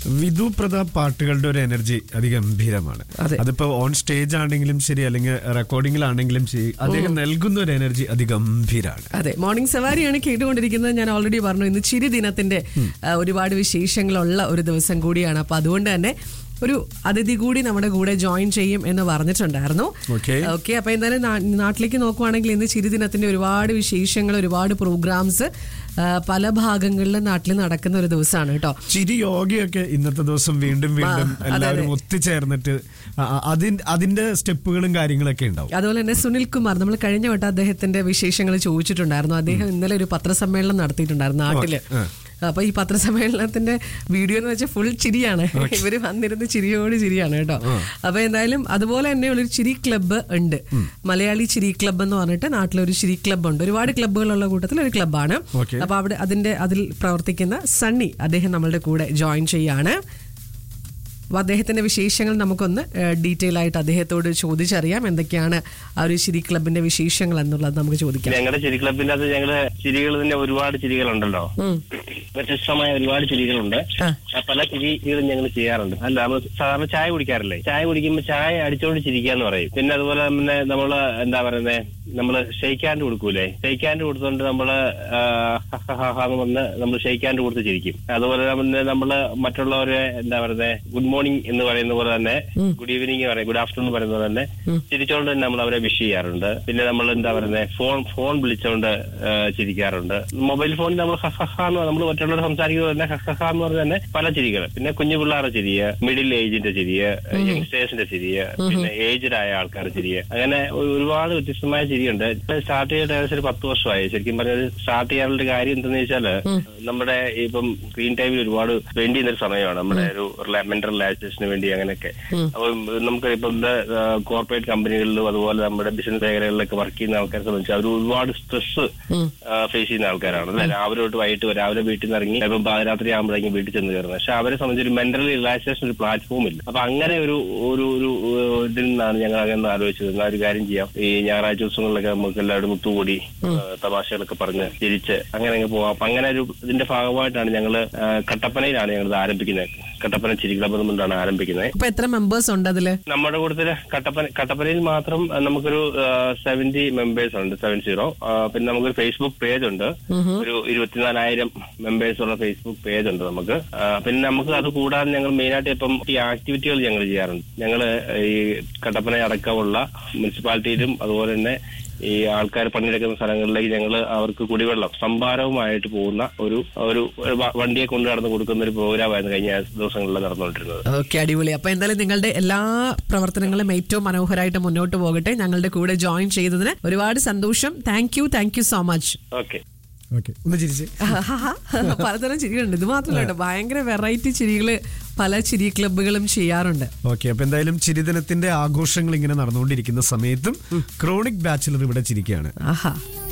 വിധു പ്രതാപ് പാട്ടുകളുടെ ഒരു എനർജി അതിഗംഭീരമാണ് അതെ. അതിപ്പോ ഓൺ സ്റ്റേജ് ആണെങ്കിലും ശരി അല്ലെങ്കിൽ റെക്കോർഡിംഗിലാണെങ്കിലും ശരി അദ്ദേഹം നൽകുന്ന ഒരു എനർജി അതിഗംഭീരാണ് അതെ മോർണിംഗ് സവാരിയാണ് കേട്ടുകൊണ്ടിരിക്കുന്നത് ഞാൻ ഓൾറെഡി പറഞ്ഞു ഇന്ന് ചിരി ദിനത്തിന്റെ ആ, ഒരുപാട് വിശേഷങ്ങളുള്ള ഒരു ദിവസം കൂടിയാണ് അപ്പൊ അതുകൊണ്ട് തന്നെ ഒരു അതിഥി കൂടി നമ്മുടെ കൂടെ ജോയിൻ ചെയ്യും എന്ന് പറഞ്ഞിട്ടുണ്ടായിരുന്നു Okay. ഓക്കെ അപ്പൊ എന്തായാലും നാ- നാട്ടിലേക്ക് നോക്കുവാണെങ്കിൽ ഇന്ന് ചിരി ദിനത്തിന്റെ ഒരുപാട് വിശേഷങ്ങൾ ഒരുപാട് പ്രോഗ്രാംസ് പല ഭാഗങ്ങളിലും നാട്ടിൽ നടക്കുന്ന ഒരു ദിവസമാണ് കേട്ടോ ചിരി യോഗയൊക്കെ ഇന്നത്തെ ദിവസം വീണ്ടും വീണ്ടും ആ, അതെ, എല്ലാവരും അതെ. ഒത്തുചേർന്നിട്ട് ആ, ആ, അതിൻ- അതിന്റെ സ്റ്റെപ്പുകളും കാര്യങ്ങളൊക്കെ ഉണ്ടാവും അതുപോലെ തന്നെ സുനിൽ കുമാർ നമ്മൾ കഴിഞ്ഞ വട്ടം അദ്ദേഹത്തിന്റെ വിശേഷങ്ങൾ ചോദിച്ചിട്ടുണ്ടായിരുന്നു അദ്ദേഹം ഇന്നലെ ഒരു പത്രസമ്മേളനം നടത്തിയിട്ടുണ്ടായിരുന്നു നാട്ടില് ആ. അപ്പൊ ഈ പത്രസമ്മേളനത്തിന്റെ വീഡിയോ എന്ന് വെച്ചാൽ ഫുൾ ചിരിയാണ് ഇവര് വന്നിരുന്ന് ചിരിയോട് ചിരിയാണ് കേട്ടോ അപ്പൊ എന്തായാലും അതുപോലെ തന്നെ ഒരു ചിരി ക്ലബ്ബ് ഉണ്ട് മലയാളി ചിരി ക്ലബ്ബ് എന്ന് പറഞ്ഞിട്ട് നാട്ടിലൊരു ചിരി ക്ലബ്ബ് ഉണ്ട് ഒരുപാട് ക്ലബ്ബുകളുള്ള കൂട്ടത്തിൽ ഒരു ക്ലബ്ബാണ് Okay. അപ്പൊ അവിടെ അതിന്റെ അതിൽ പ്രവർത്തിക്കുന്ന സണ്ണി അദ്ദേഹം നമ്മളുടെ കൂടെ ജോയിൻ ചെയ്യാണ് അപ്പൊ അദ്ദേഹത്തിന്റെ വിശേഷങ്ങൾ നമുക്കൊന്ന് ഡീറ്റെയിൽ ആയിട്ട് അദ്ദേഹത്തോട് ചോദിച്ചറിയാം എന്തൊക്കെയാണ് ആ ഒരു ചിരി ക്ലബിന്റെ വിശേഷങ്ങൾ എന്നുള്ളത് നമുക്ക് ചോദിക്കാം ഞങ്ങളുടെ ചിരി ക്ലബിന്റെ അത് ഞങ്ങള് ചിരികൾ തന്നെ ഒരുപാട് ചിരികളുണ്ടല്ലോ ഉം. വ്യത്യസ്തമായ ഒരുപാട് ചിരികളുണ്ട് ആ. ആ, പല ചിരികളും ഞങ്ങൾ ചെയ്യാറുണ്ട് അല്ല നമ്മൾ സാധാരണ ചായ കുടിക്കാറില്ലേ ചായ കുടിക്കുമ്പോൾ ചായ അടിച്ചോണ്ട് ചിരിക്കാന്ന് പറയും പിന്നെ അതുപോലെ തന്നെ നമ്മള് എന്താ പറയുന്നേ നമ്മള് ഷെയ്ക്കാൻഡ് കൊടുക്കൂലേ ഷെയ്ക്കാൻഡ് കൊടുത്തോണ്ട് നമ്മള് ആ, ഹ, ഹ, ഹ, ഹ എന്ന് പറഞ്ഞ് നമ്മൾ ഷെയ്ക്കാൻഡ് കൊടുത്ത് ചിരിക്കും അതുപോലെ തന്നെ നമ്മള് മറ്റുള്ളവരെ എന്താ പറയുന്നേ ഗുഡ് മോർണിംഗ് എന്ന് പറയുന്ന പോലെ തന്നെ ഗുഡ് ഈവനിങ് പറയും ഗുഡ് ആഫ്റ്റർനൂൺ പറയുന്ന പോലെ തന്നെ ചിരിച്ചോണ്ട് തന്നെ നമ്മൾ അവരെ വിഷ് ചെയ്യാറുണ്ട് പിന്നെ നമ്മൾ എന്താ പറയുന്നത് ഫോൺ ഫോൺ വിളിച്ചോണ്ട് ആ, ചിരിക്കാറുണ്ട് മൊബൈൽ ഫോണിൽ നമ്മൾ ഹഹഹ എന്ന് നമ്മൾ മറ്റുള്ളവർ സംസാരിക്കുന്നത് തന്നെ ഹഹഹ എന്ന് പറഞ്ഞ തന്നെ പല ചിരികൾ പിന്നെ കുഞ്ഞു പിള്ളേരുടെ ചിരിയ മിഡിൽ ഏജിന്റെ ചിരിയ യങ്സ്റ്റേഴ്സിന്റെ ചിരിയ പിന്നെ ഏജ്ഡ് ആയ ആൾക്കാരുടെ ചിരിയ അങ്ങനെ ഒരു- ഒരുപാട് വ്യത്യസ്തമായ ചിരിയുണ്ട് ഇപ്പൊ സ്റ്റാർട്ട് ചെയ്തിട്ട് ഏകദേശം ഒരു പത്ത് വർഷമായി ശരിക്കും പറഞ്ഞാൽ സ്റ്റാർട്ട് ചെയ്യാനുള്ള കാര്യം എന്തെന്ന് വെച്ചാല് നമ്മുടെ ഇപ്പം സ്ക്രീൻ ടൈമിൽ ഒരുപാട് സ്പെൻഡ് ചെയ്യുന്ന ഒരു സമയമാണ് നമ്മുടെ ഒരു മെന്റൽ റിലാക്സേഷന് വേണ്ടി അങ്ങനെയൊക്കെ അപ്പൊ നമുക്ക് ഇപ്പം കോർപ്പറേറ്റ് കമ്പനികളിലും അതുപോലെ നമ്മുടെ ബിസിനസ് മേഖലകളിലൊക്കെ വർക്ക് ചെയ്യുന്ന ആൾക്കാരെ സംബന്ധിച്ച് അവർ ഒരുപാട് സ്ട്രെസ് ഫേസ് ചെയ്യുന്ന ആൾക്കാരാണ് അല്ലെ രാവിലെ തൊട്ട് വൈകിട്ട് വരെ രാവിലെ വീട്ടിൽ നിന്ന് ഇറങ്ങി ഇപ്പം പാതിരാത്രി ആകുമ്പോഴേക്കും വീട്ടിൽ ചെന്ന് കയറുന്നത് പക്ഷെ അവരെ സംബന്ധിച്ച് ഒരു മെന്റൽ റിലാക്സേഷൻ ഒരു പ്ലാറ്റ്ഫോം ഇല്ല അപ്പൊ അങ്ങനെ ഒരു ഒരു ഒരു ഏഹ്, ഇതിൽ നിന്നാണ് ഞങ്ങൾ അങ്ങനെ ആലോചിച്ചത് എന്നാ ഒരു കാര്യം ചെയ്യാം ഈ ഞായറാഴ്ച ദിവസങ്ങളിലൊക്കെ നമുക്ക് എല്ലാവരും മുത്തുകൂടി ഏഹ്, തമാശകളൊക്കെ പറഞ്ഞ് ചിരിച്ച് അങ്ങനെ അങ്ങ് പോവാം അപ്പൊ അങ്ങനെ ഒരു ഇതിന്റെ ഭാഗമായിട്ടാണ് ഞങ്ങള് ഏഹ്, കട്ടപ്പനയിലാണ് ഞങ്ങൾ ഇത് ആരംഭിക്കുന്നത് കട്ടപ്പന ചിരി ക്ലബ് എന്നുകൊണ്ടാണ് ആരംഭിക്കുന്നത് അപ്പൊ എത്ര മെമ്പേഴ്സ് ഉണ്ട് അതില് നമ്മുടെ കൂട്ടത്തില് കട്ടപ്പന കട്ടപ്പനയിൽ മാത്രം ആ, നമുക്കൊരു സെവന്റി മെമ്പേഴ്സ് ഉണ്ട് സെവൻ സീറോ പിന്നെ നമുക്കൊരു ഫേസ്ബുക്ക് പേജ് ഉണ്ട് ഒരു ഇരുപത്തിനാലായിരം മെമ്പേഴ്സ് ഉള്ള ഫേസ്ബുക്ക് പേജ് ഉണ്ട് നമുക്ക് ആ, പിന്നെ നമുക്ക് അത് കൂടാതെ ഞങ്ങൾ മെയിനായിട്ട് ഇപ്പം ഈ ആക്ടിവിറ്റികൾ ഞങ്ങൾ ചെയ്യാറുണ്ട് ഞങ്ങൾ ഈ കട്ടപ്പന അടക്കമുള്ള മുനിസിപ്പാലിറ്റിയിലും അതുപോലെ തന്നെ ഈ ആൾക്കാർ പണിയെടുക്കുന്ന സ്ഥലങ്ങളിലേക്ക് ഞങ്ങൾ അവർക്ക് കുടിവെള്ളം സംഭാരവുമായിട്ട് പോകുന്ന ഒരു ഒരു ഒരു വ- വണ്ടിയെ കൊണ്ടു നടന്ന് കൊടുക്കുന്ന ഒരു പ്രോഗ്രാമായിരുന്നു കഴിഞ്ഞ ദിവസങ്ങളിൽ നടന്നുകൊണ്ടിരുന്നത് ഓക്കെ അടിപൊളി അപ്പൊ എന്തായാലും നിങ്ങളുടെ എല്ലാ പ്രവർത്തനങ്ങളും ഏറ്റവും മനോഹരമായിട്ട് മുന്നോട്ട് പോകട്ടെ ഞങ്ങളുടെ കൂടെ ജോയിൻ ചെയ്തതിന് ഒരുപാട് സന്തോഷം thank you thank you so much okay okay ഒന്ന് ചിരിച്ച് പലതരം ചിരികളുണ്ട് ഇത് മാത്രമല്ല കേട്ടോ ഭയങ്കര വെറൈറ്റി ചിരികള് പല ചിരി ക്ലബ്ബുകളും ചെയ്യാറുണ്ട് ഓക്കെ അപ്പൊ എന്തായാലും ചിരിദിനത്തിന്റെ ആഘോഷങ്ങൾ ഇങ്ങനെ നടന്നുകൊണ്ടിരിക്കുന്ന സമയത്തും ക്രോണിക് ബാച്ചിലർ ഇവിടെ ചിരിക്കുകയാണ് ആഹാ